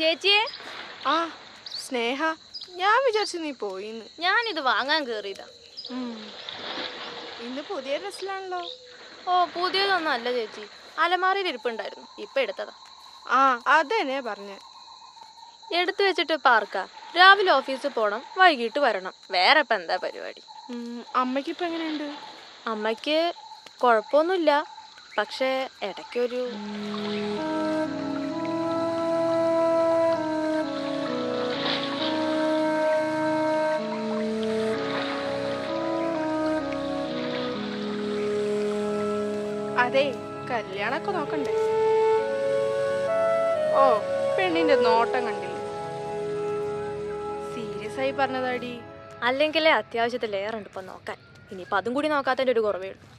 ചേച്ചിയെ ആ സ്നേഹ ഞാൻ വിചാരിച്ചു നീ പോയിന്ന് ഞാനിത് വാങ്ങാൻ കേറിയതാ ഉം. ഇന്ന് പുതിയ ഡ്രസ്സിലാണല്ലോ ഓ പുതിയതൊന്നും അല്ല ചേച്ചി അലമാറിയിൽ ഇരിപ്പുണ്ടായിരുന്നു ഇപ്പൊ എടുത്തതാ ആ അതന്നെ പറഞ്ഞേ എടുത്തു വെച്ചിട്ട് പാർക്കാ രാവിലെ ഓഫീസിൽ പോണം വൈകിട്ട് വരണം വേറെ ഇപ്പം എന്താ പരിപാടി ഉം, അമ്മയ്ക്കിപ്പോ എങ്ങനെയുണ്ട് അമ്മയ്ക്ക് കുഴപ്പമൊന്നുമില്ല പക്ഷേ ഇടയ്ക്കൊരു അതെ കല്യാണൊക്കെ നോക്കണ്ടേ ഓ പെണ്ണിന്റെ നോട്ടം കണ്ടില്ല സീരിയസ് ആയി പറഞ്ഞതാടി അല്ലെങ്കിലേ അത്യാവശ്യത്തിലേറെ ഉണ്ട് ഇപ്പം നോക്കാൻ ഇനിയിപ്പം അതും കൂടി നോക്കാത്തതിൻ്റെ ഒരു കുറവേ ഉള്ളൂ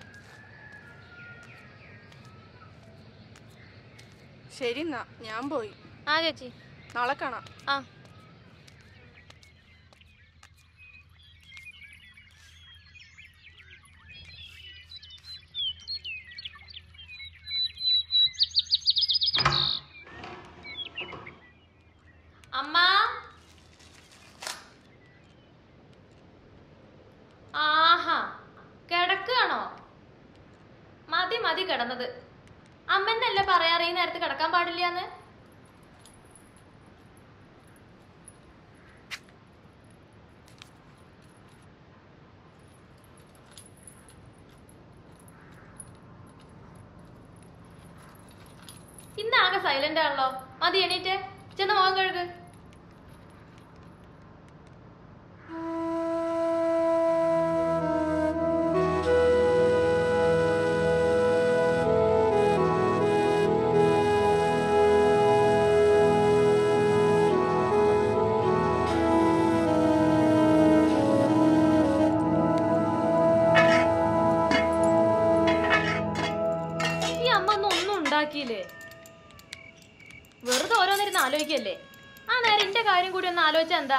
ശരി എന്നാ ഞാൻ പോയി ആ ചേച്ചി നാളെ കാണാം ആ അമ്മ ആഹാ കിടക്കുകയാണോ മതി മതി കിടന്നത് അമ്മന്നല്ലേ പറയാറ് ഈ നേരത്ത് കിടക്കാൻ പാടില്ലാന്ന് ഇന്നാകെ സൈലന്റ് ആണല്ലോ മതി എണീറ്റ് ചെന്ന് മുഖം കഴുക് ഈ അമ്മ ഒന്നും ഒന്നും ഉണ്ടാക്കിയില്ലേ വെറുതെ ഓരോന്നിരുന്ന് ആലോചിക്കല്ലേ ആ നേരം എന്റെ കാര്യം കൂടി ഒന്ന് ആലോചിച്ചാ എന്താ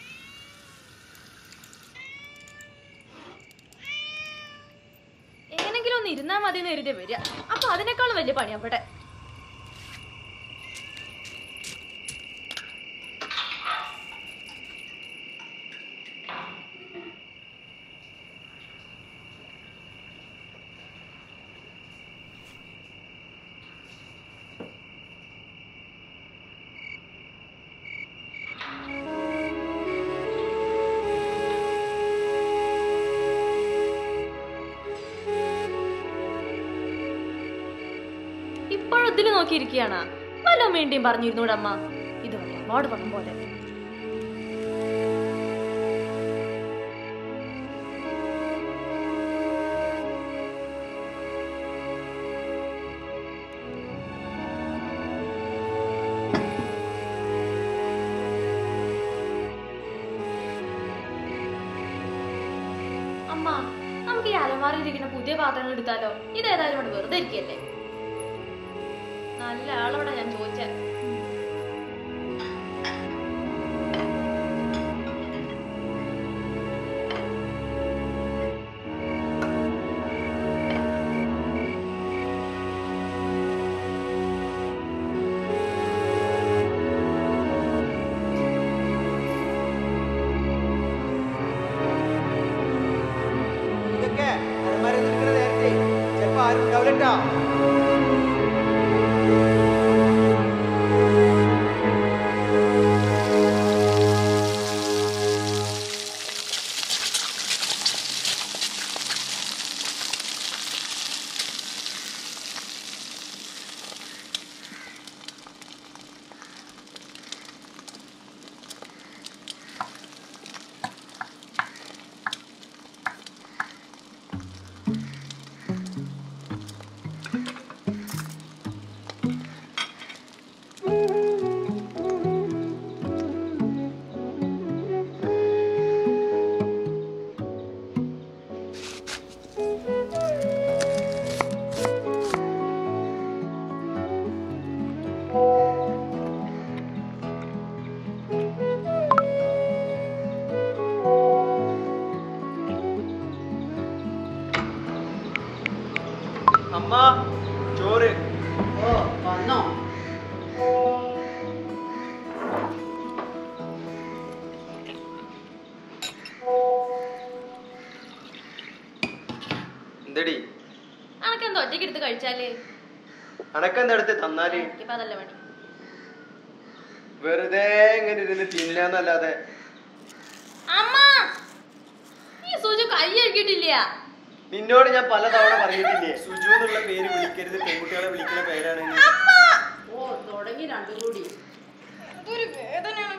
എങ്ങനെങ്കിലും ഒന്ന് ഇരുന്നാ മതി എന്ന് കരുതി വരിക അപ്പൊ അതിനേക്കാളും വലിയ പണി അവിടെ ഇപ്പോഴും ഇതില് നോക്കിയിരിക്കുകയാണ് വല്ലോ വേണ്ടിയും പറഞ്ഞിരുന്നൂടെ അമ്മ ഇത് വല്ല അമ്മോട് പറഞ്ഞ പോലെ അമ്മ നമുക്ക് ഈ അലമാറിയിരിക്കുന്ന പുതിയ പാത്രങ്ങൾ എടുത്താലോ ഇതേതായാലും ഇവിടെ വെറുതെ ഇരിക്കല്ലേ നല്ല ആളോടെ ഞാൻ ചോദിച്ചേ ഇതൊക്കെ അലമാര നിൽക്കുന്ന നേരത്തെ ചിലപ്പോ ആരും ഉണ്ടാവില്ലട്ടാ കഴിച്ചാലേ അനക്കെന്താ എടുത്ത് തന്നാല് എനിക്കിപ്പോ അതല്ല പണി വെറുതെ ഇങ്ങനെ ഇരുന്ന് തിന്നാന്നല്ലാതെ അമ്മ ഈ സുജു കൈ കഴുകിയിട്ടില്ല നിന്നോട് ഞാൻ പല തവണ പറഞ്ഞിട്ടില്ലേ സുജു എന്നുള്ള പേര് വിളിക്കരുത് പെൺകുട്ടികളെ വിളിക്കുന്ന പേരാണ് ഓ തുടങ്ങി രണ്ടും കൂടി ഇതൊരു വേദനയാണ്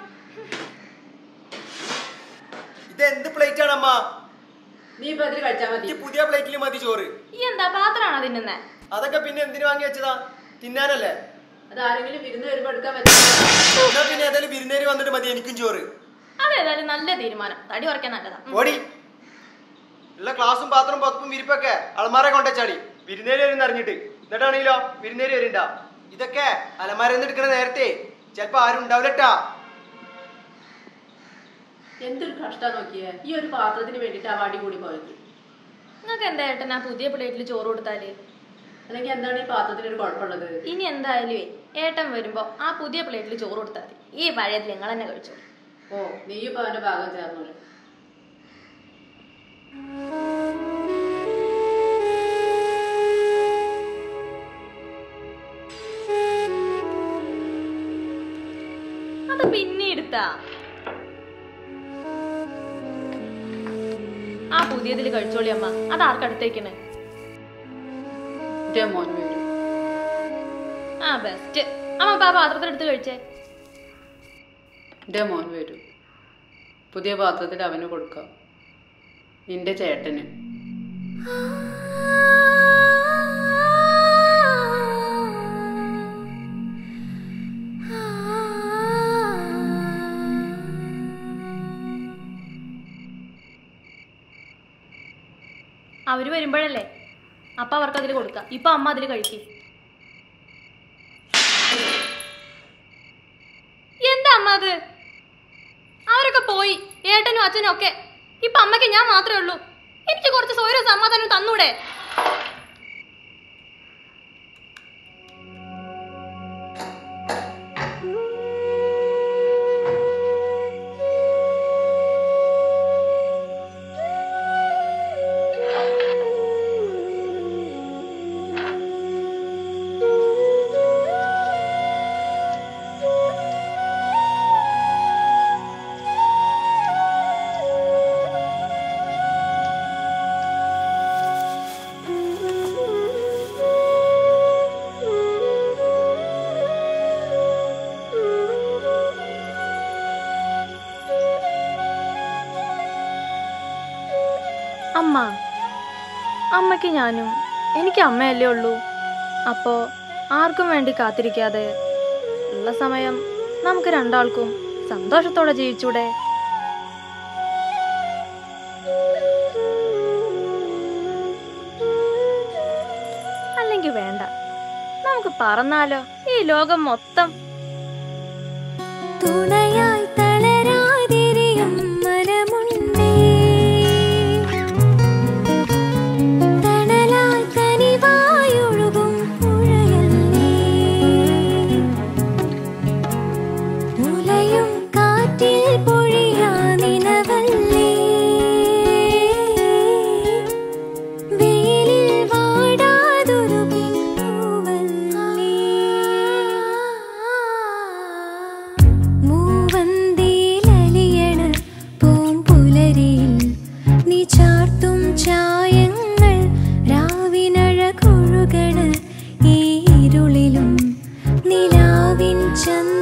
ഇത് എന്ത് പ്ലേറ്റ് ആണ് അമ്മ നീ ഇപ്പൊ അതിൽ കഴിച്ചാ മതി എനിക്ക് പുതിയ പ്ലേറ്റിൽ മതി ചോറ് ഈ എന്താ പാത്രമാണോ തിന്നുന്നേ അതൊക്കെ പിന്നെ എന്തിനു വാങ്ങി വെച്ചതാ തിന്നാനല്ലേ അത് ആരെങ്കിലും വിരുന്ന് വരുമ്പോ എടുക്കാൻ പറ്റില്ല എന്നാ പിന്നെ ഏതായാലും വിരുന്നേരി വന്നിട്ട് മതി എനിക്കും ചോറ് അതേതായാലും നല്ല തീരുമാനം തടി കുറയ്ക്കാൻ നല്ലതാ ഉം. ഓടി ഉള്ള ക്ലാസ്സും പാത്രവും പത്തും വിരിപ്പൊക്കെ അലമാര കൊണ്ടുവച്ചാടി വിരുന്നേരി വരും അറിഞ്ഞിട്ട് എന്നിട്ടാണെങ്കിലോ വിരുന്നേരി വരുന്നുണ്ട ഇതൊക്കെ അലമാരന്ന് എടുക്കണ നേരത്തെ ചിലപ്പോ ആരും ഉണ്ടാവില്ലട്ടാ എന്തൊരു കഷ്ടാ നോക്കിയേ ഈ ഒരു പാത്രത്തിന് വേണ്ടിട്ട് ആ വാടി കൂടി പോയത് നിങ്ങൾക്ക് എന്താ ഏട്ടൻ ആ പുതിയ പ്ലേറ്റിൽ ചോറ് കൊടുത്താല് അല്ലെങ്കിൽ എന്താണ് ഈ പാത്രത്തിന് ഒരു കുഴപ്പമുള്ളത് ഇനി എന്തായാലും ഏട്ടൻ വരുമ്പോ ആ പുതിയ പ്ലേറ്റിൽ ചോറ് കൊടുത്താൽ മതി ഈ പഴയതിൽ നിങ്ങൾ തന്നെ കഴിച്ചോ ഓ നീ ഇപ്പൊ അവന്റെ ഭാഗം ചേർന്നോളെ അത് പിന്നെ എടുത്താ ആ പുതിയതിൽ കഴിച്ചോളി അമ്മ അത് ആർക്കടുത്തേക്കണ് എന്റെ മോൻ വരും ആ ബെസ്റ്റ് അമ്മ അപ്പൊ ആ പാത്രത്തിലെടുത്ത് കഴിച്ചേ എന്റെ മോൻ വരും പുതിയ പാത്രത്തിൽ അവന് കൊടുക്കാം നിന്റെ ചേട്ടന് അവര് വരുമ്പോഴല്ലേ അപ്പൊ അവർക്ക് അതിൽ കൊടുക്കാം ഇപ്പൊ അമ്മ അതിൽ കഴിക്കും എന്താ അമ്മ അത് അവരൊക്കെ പോയി ഏട്ടനും അച്ഛനും ഒക്കെ ഇപ്പൊ അമ്മയ്ക്ക് ഞാൻ മാത്രമേ ഉള്ളൂ എനിക്ക് കുറച്ച് സ്വൈരവും സമാധാനവും തന്നൂടെ അമ്മ അമ്മയ്ക്ക് ഞാനും എനിക്ക് അമ്മയല്ലേ ഉള്ളൂ അപ്പോ ആർക്കും വേണ്ടി കാത്തിരിക്കാതെ ഉള്ള സമയം നമുക്ക് രണ്ടാൾക്കും സന്തോഷത്തോടെ ജീവിച്ചൂടെ അല്ലെങ്കിൽ വേണ്ട നമുക്ക് പറന്നാലോ ഈ ലോകം മൊത്തം തുണയായി തളരാതിരിയും മനമുണ്ടേ തണലായി കനിവായൊഴുകും പുഴയല്ലേ മുലയും കാറ്റിൽ പൊഴിയാ നിലവല്ലേ വെയിലിൽ വാടാതൊരു പൂവല്ലേ മൂവന്തിയിലലിയണ പൂമ്പുലരിയിൽ നീ ചാർത്തും ചായങ്ങൾ രാവിനഴകൊഴുകണ ഈ ഇരുളിലും നിലാവിൻ ചന്ദ്ര